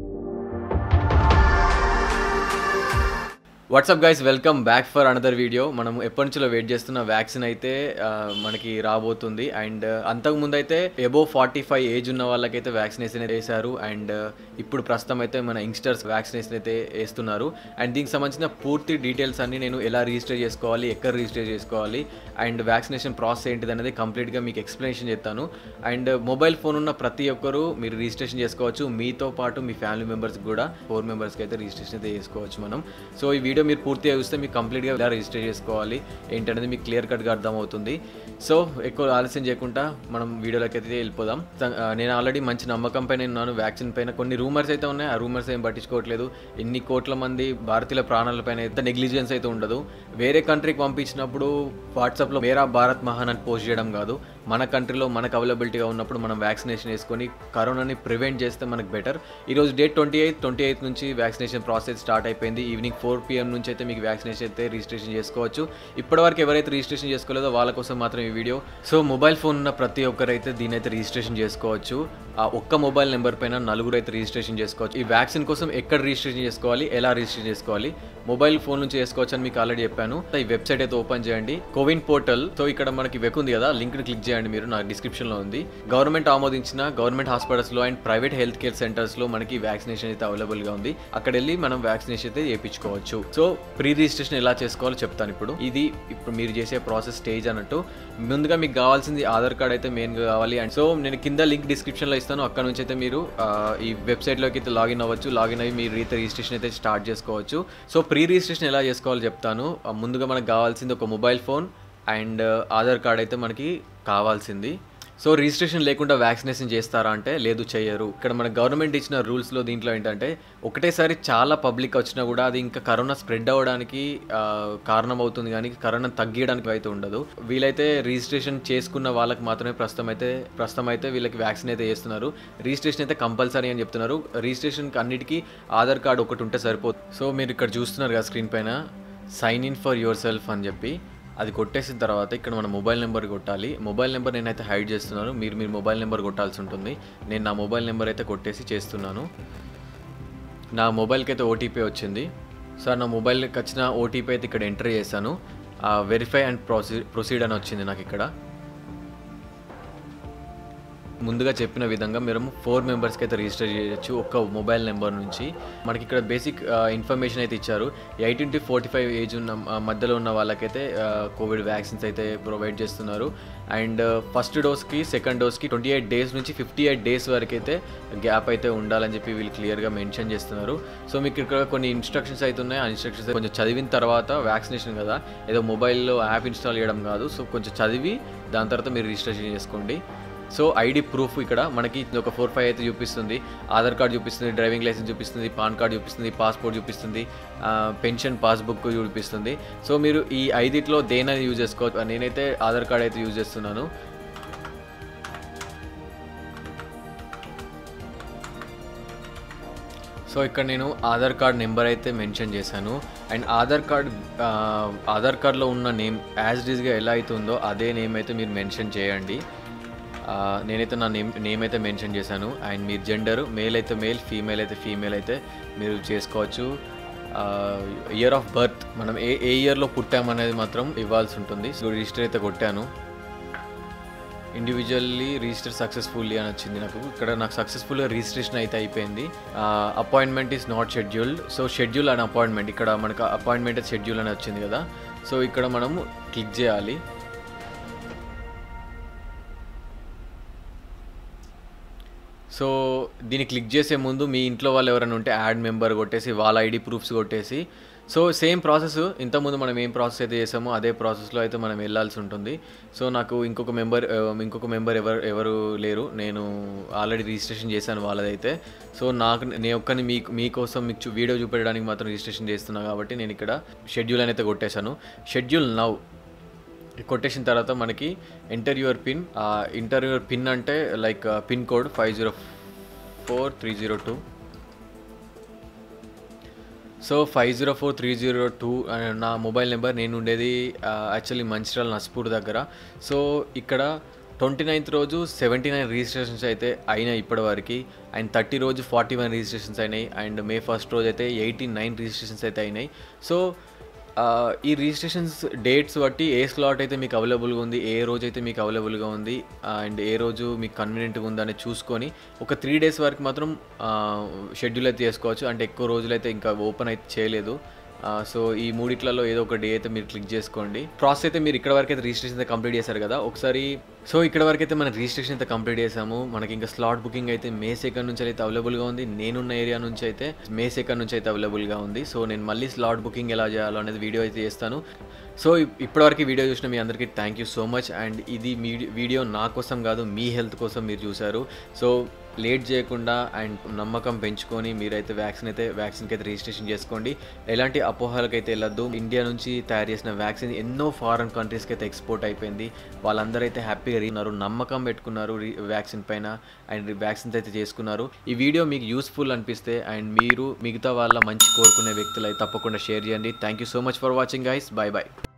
WhatsApp guys welcome back for another video మనం ఎప్పటి నుంచో వెయిట్ చేస్తున్న వ్యాక్సిన్ అయితే ఆ, మనకి రాబోతుంది అండ్ అంతకుముందు అయితే ఎబో ఫార్టీ ఫైవ్ ఏజ్ ఉన్న వాళ్ళకైతే వ్యాక్సినేషన్ అయితే వేశారు అండ్ ఇప్పుడు ప్రస్తుతం అయితే మన యంగ్స్టర్స్ వ్యాక్సినేషన్ అయితే వేస్తున్నారు అండ్ దీనికి సంబంధించిన పూర్తి డీటెయిల్స్ అన్ని నేను ఎలా రిజిస్టర్ చేసుకోవాలి ఎక్కడ రిజిస్టర్ చేసుకోవాలి అండ్ వ్యాక్సినేషన్ ప్రాసెస్ ఏంటిది అనేది కంప్లీట్గా మీకు ఎక్స్ప్లెనేషన్ చేస్తాను అండ్ మొబైల్ ఫోన్ ఉన్న ప్రతి ఒక్కరు మీరు రిజిస్ట్రేషన్ చేసుకోవచ్చు మీతో పాటు మీ ఫ్యామిలీ మెంబర్స్ కూడా ఫోర్ మెంబర్స్కి అయితే రిజిస్ట్రేషన్ అయితే చేసుకోవచ్చు మనం సో ఈ వీడియో మీరు పూర్తిగా చూస్తే మీకు కంప్లీట్గా ఎలా రిజిస్టర్ చేసుకోవాలి ఏంటనేది మీకు క్లియర్ కట్గా అర్థమవుతుంది సో ఎక్కువ ఆలస్యం చేయకుండా మనం వీడియోలోకి అయితే వెళ్ళిపోదాం త- ఆ, నేను ఆల్రెడీ మంచి నమ్మకం పైన ఉన్నాను వ్యాక్సిన్ పైన కొన్ని రూమర్స్ అయితే ఉన్నాయి ఆ రూమర్స్ ఏం పట్టించుకోవట్లేదు ఎన్ని కోట్ల మంది భారతీయుల ప్రాణాలపైన ఎంత నెగ్లిజెన్స్ అయితే ఉండదు వేరే కంట్రీకి పంపించినప్పుడు వాట్సాప్లో మేరా భారత్ మహాన్ అని పోస్ట్ చేయడం కాదు మన కంట్రీలో మనకు అవైలబిలిటీగా ఉన్నప్పుడు మనం వ్యాక్సినేషన్ వేసుకొని కరోనాని ప్రివెంట్ చేస్తే మనకు బెటర్ ఈరోజు date twenty eighth twenty eighth నుంచి వ్యాక్సినేషన్ ప్రాసెస్ స్టార్ట్ అయిపోయింది ఈవినింగ్ ఫోర్ పిఎం నుంచి అయితే మీకు వ్యాక్సినేషన్ అయితే రిజిస్ట్రేషన్ చేసుకోవచ్చు ఇప్పటివరకు ఎవరైతే రిజిస్ట్రేషన్ చేసుకోలేదో వాళ్ళ కోసం మాత్రం ఈ వీడియో సో మొబైల్ ఫోన్ ఉన్న ప్రతి ఒక్కరైతే దీని అయితే రిజిస్ట్రేషన్ చేసుకోవచ్చు ఆ ఒక్క మొబైల్ నెంబర్ పైన నలుగురు అయితే రిజిస్ట్రేషన్ చేసుకోవచ్చు ఈ వ్యాక్సిన్ కోసం ఎక్కడ రిజిస్ట్రేషన్ చేసుకోవాలి ఎలా రిజిస్ట్రేషన్ చేసుకోవాలి మొబైల్ ఫోన్ నుంచి చేసుకోవచ్చు అని మీకు ఆల్రెడీ చెప్పాను ఈ వెబ్సైట్ అయితే ఓపెన్ చేయండి కోవిన్ పోర్టల్ సో ఇక్కడ మనకి వెబ్ ఉంది కదా లింక్ ని క్లిక్ చేయండి మీరు నా డిస్క్రిప్షన్ లో ఉంది గవర్నమెంట్ ఆమోదించిన గవర్నమెంట్ హాస్పిటల్స్ లో and private health care centres లో మనకి వ్యాక్సినేషన్ అయితే అవైలబుల్ గా ఉంది అక్కడ వెళ్ళి మనం వ్యాక్సినేషన్ అయితే చేయించుకోవచ్చు సో ప్రీ రిజిస్ట్రేషన్ ఎలా చేసుకోవాలో చెప్తాను ఇప్పుడు ఇది ఇప్పుడు మీరు చేసే ప్రాసెస్ స్టేజ్ అన్నట్టు ముందుగా మీకు కావాల్సింది ఆధార్ కార్డ్ అయితే మెయిన్ గా కావాలి అండ్ సో నేను కింద లింక్ డిస్క్రిప్షన్ లో ఇస్తాను అక్కడ నుంచి అయితే మీరు ఆ, ఈ వెబ్సైట్ లోకి అయితే లాగిన్ అవ్వచ్చు లాగిన్ అయ్యి మీరు అయితే రిజిస్ట్రేషన్ అయితే స్టార్ట్ చేసుకోవచ్చు సో ప్రీ రిజిస్ట్రేషన్ ఎలా చేసుకోవాలో చెప్తాను ఆ, ముందుగా మనకు కావాల్సింది ఒక mobile phone and Aadhaar card అయితే మనకి కావాల్సింది సో రిజిస్ట్రేషన్ లేకుండా వ్యాక్సినేషన్ చేస్తారా అంటే లేదు చేయరు ఇక్కడ మన గవర్నమెంట్ ఇచ్చిన రూల్స్లో దీంట్లో ఏంటంటే ఒకటేసారి చాలా పబ్లిక్ వచ్చినా కూడా అది ఇంకా కరోనా స్ప్రెడ్ అవ్వడానికి ఆ, కారణం అవుతుంది కానీ కరోనా తగ్గించడానికి అయితే ఉండదు వీలైతే రిజిస్ట్రేషన్ చేసుకున్న వాళ్ళకి మాత్రమే ప్రస్తుతం అయితే ప్రస్తుతం అయితే వీళ్ళకి వ్యాక్సిన్ అయితే చేస్తున్నారు రిజిస్ట్రేషన్ అయితే కంపల్సరీ అని చెప్తున్నారు రిజిస్ట్రేషన్కి అన్నిటికీ ఆధార్ కార్డ్ ఒకటి ఉంటే సరిపోతుంది సో మీరు ఇక్కడ చూస్తున్నారు కదా స్క్రీన్ పైన sign in for yourself అని చెప్పి అది కొట్టేసిన తర్వాత ఇక్కడ మన మొబైల్ నెంబర్ కొట్టాలి మొబైల్ నెంబర్ నేనైతే హైడ్ చేస్తున్నాను మీరు మీ మొబైల్ నెంబర్ కొట్టాల్సి ఉంటుంది నేను నా మొబైల్ నెంబర్ అయితే కొట్టేసి చేస్తున్నాను నా మొబైల్కి అయితే ఓటీపీ వచ్చింది సార్ నా మొబైల్కి వచ్చిన ఓటీపీ అయితే ఇక్కడ ఎంటర్ చేశాను వెరిఫై అండ్ ప్రొసీ ప్రొసీడ్ అని వచ్చింది నాకు ఇక్కడ ముందుగా చెప్పిన విధంగా మీరు ఫోర్ మెంబర్స్కి అయితే రిజిస్టర్ చేయొచ్చు ఒక్క మొబైల్ నెంబర్ నుంచి మనకి ఇక్కడ బేసిక్ ఇన్ఫర్మేషన్ అయితే ఇచ్చారు eighteen to forty five age ఉన్న ఆ, మధ్యలో ఉన్న వాళ్ళకైతే కోవిడ్ వ్యాక్సిన్స్ అయితే ప్రొవైడ్ చేస్తున్నారు అండ్ ఫస్ట్ డోస్కి సెకండ్ డోస్కి ట్వంటీ ఎయిట్ డేస్ నుంచి ఫిఫ్టీ ఎయిట్ డేస్ వరకు అయితే గ్యాప్ అయితే ఉండాలని చెప్పి వీళ్ళు క్లియర్గా మెన్షన్ చేస్తున్నారు సో మీకు ఇక్కడ కొన్ని ఇన్స్ట్రక్షన్స్ అయితే ఉన్నాయి ఆ ఇన్స్ట్రక్షన్స్ కొంచెం చదివిన తర్వాత వ్యాక్సినేషన్ కదా ఏదో మొబైల్లో యాప్ ఇన్స్టాల్ చేయడం కాదు సో కొంచెం చదివి దాని తర్వాత మీరు రిజిస్ట్రేషన్ చేసుకోండి సో ఐడి ప్రూఫ్ ఇక్కడ మనకి ఒక ఫోర్ ఫైవ్ అయితే చూపిస్తుంది ఆధార్ కార్డ్ చూపిస్తుంది డ్రైవింగ్ లైసెన్స్ చూపిస్తుంది పాన్ కార్డ్ చూపిస్తుంది పాస్పోర్ట్ చూపిస్తుంది ఆ, పెన్షన్ పాస్బుక్ చూపిస్తుంది సో మీరు ఈ ఐదిట్లో దేనైనా యూజ్ చేసుకోవచ్చు నేనైతే ఆధార్ కార్డ్ అయితే యూజ్ చేస్తున్నాను సో ఇక్కడ నేను ఆధార్ కార్డ్ నెంబర్ అయితే మెన్షన్ చేశాను అండ్ ఆధార్ కార్డ్ ఆ, ఆధార్ కార్డ్లో ఉన్న నేమ్ యాజ్ డీజ్గా ఎలా అయితే ఉందో అదే నేమ్ అయితే మీరు మెన్షన్ చేయండి ఆ, నేనైతే నా నేమ్ నేమ్ అయితే మెన్షన్ చేశాను అండ్ మీరు జెండర్ మేల్ అయితే మేల్ ఫీమేల్ అయితే ఫీమేల్ అయితే మీరు చేసుకోవచ్చు ఇయర్ ఆఫ్ బర్త్ మనం ఏ ఏ ఇయర్లో పుట్టామనేది మాత్రం ఇవ్వాల్సి ఉంటుంది సో రిజిస్టర్ అయితే కొట్టాను ఇండివిజువల్లీ రిజిస్టర్ సక్సెస్ఫుల్లీ అని వచ్చింది నాకు ఇక్కడ నాకు సక్సెస్ఫుల్గా రిజిస్ట్రేషన్ అయితే అయిపోయింది appointment is not scheduled so schedule and appointment ఇక్కడ మనకు అపాయింట్మెంట్ షెడ్యూల్ అని వచ్చింది కదా సో ఇక్కడ మనము క్లిక్ చేయాలి సో దీన్ని క్లిక్ చేసే ముందు మీ ఇంట్లో వాళ్ళు ఎవరైనా ఉంటే యాడ్ మెంబర్ కొట్టేసి వాళ్ళ ఐడి ప్రూఫ్స్ కొట్టేసి సో సేమ్ ప్రాసెస్ ఇంతకుముందు మనం ఏం ప్రాసెస్ అయితే చేసామో అదే ప్రాసెస్లో అయితే మనం వెళ్ళాల్సి ఉంటుంది సో నాకు ఇంకొక మెంబర్ ఇంకొక మెంబర్ ఎవరు ఎవరు లేరు నేను ఆల్రెడీ రిజిస్ట్రేషన్ చేశాను వాళ్ళదైతే సో నాకు నేను ఒక్కని మీ మీకోసం మీకు చూ- వీడియో చూపెట్టడానికి మాత్రం రిజిస్ట్రేషన్ చేస్తున్నా కాబట్టి నేను ఇక్కడ షెడ్యూల్ అని అయితే కొట్టేశాను షెడ్యూల్ నవ్ కొట్టేసిన తర్వాత మనకి enter your pin enter your pin అంటే like pin code five zero four three zero two so five zero four three zero two నా మొబైల్ నెంబర్ నేను ఉండేది యాక్చువల్లీ మంచిర్యాల నస్పూర్ దగ్గర సో ఇక్కడ ట్వంటీ నైన్త్ రోజు సెవెంటీ నైన్ రిజిస్ట్రేషన్స్ అయితే అయినాయి ఇప్పటివరకు అండ్ థర్టీ రోజు ఫార్టీ వన్ రిజిస్ట్రేషన్స్ అయినాయి అండ్ మే ఫస్ట్ రోజు అయితే ఎయిటీ నైన్ రిజిస్ట్రేషన్స్ అయితే అయినాయి సో ఆ, ఈ రిజిస్ట్రేషన్స్ డేట్స్ బట్టి ఏ స్లాట్ అయితే మీకు అవైలబుల్గా ఉంది ఏ రోజు అయితే మీకు అవైలబుల్గా ఉంది అండ్ ఏ రోజు మీకు కన్వీనియంట్గా ఉందని చూసుకొని ఒక త్రీ డేస్ వరకు మాత్రం షెడ్యూల్ అయితే చేసుకోవచ్చు అంటే ఎక్కువ రోజులు అయితే ఇంకా ఓపెన్ అయితే చేయలేదు సో ఈ మూడిట్లలో ఏదో ఒక డే అయితే మీరు క్లిక్ చేసుకోండి ప్రాసెస్ అయితే మీరు ఇక్కడ వరకు అయితే రిజిస్ట్రేషన్ అయితే కంప్లీట్ చేశారు కదా ఒకసారి సో ఇక్కడ వరకు అయితే మన రిజిస్ట్రేషన్ అయితే కంప్లీట్ చేసాము మనకి ఇంకా స్లాట్ బుకింగ్ అయితే మే సెకండ్ నుంచి అయితే అవైలబుల్గా ఉంది నేనున్న ఏరియా నుంచి అయితే మే సెకండ్ నుంచి అయితే అవైలబుల్గా ఉంది సో నేను మళ్ళీ స్లాట్ బుకింగ్ ఎలా చేయాలో అనేది వీడియో అయితే చేస్తాను సో ఇప్- ఇప్పటివరకు వీడియో చూసిన మీ అందరికీ thank you so much and ఇది మీ వీడియో నా కోసం కాదు మీ హెల్త్ కోసం మీరు చూశారు సో లేట్ చేయకుండా అండ్ నమ్మకం పెంచుకొని మీరైతే వ్యాక్సిన్ అయితే వ్యాక్సిన్కి అయితే రిజిస్ట్రేషన్ చేసుకోండి ఎలాంటి అపోహలకైతే వెళ్ళొద్దు ఇండియా నుంచి తయారు చేసిన వ్యాక్సిన్ ఎన్నో ఫారెన్ కంట్రీస్కి అయితే ఎక్స్పోర్ట్ అయిపోయింది వాళ్ళందరూ అయితే హ్యాపీగా ఉన్నారు నమ్మకం పెట్టుకున్నారు రి- వ్యాక్సిన్ పైన అండ్ వ్యాక్సిన్స్ అయితే చేసుకున్నారు ఈ వీడియో మీకు యూస్ఫుల్ అనిపిస్తే అండ్ మీరు మిగతా వాళ్ళ మంచి కోరుకునే వ్యక్తులు అయితే తప్పకుండా షేర్ చేయండి thank you so much for watching guys bye bye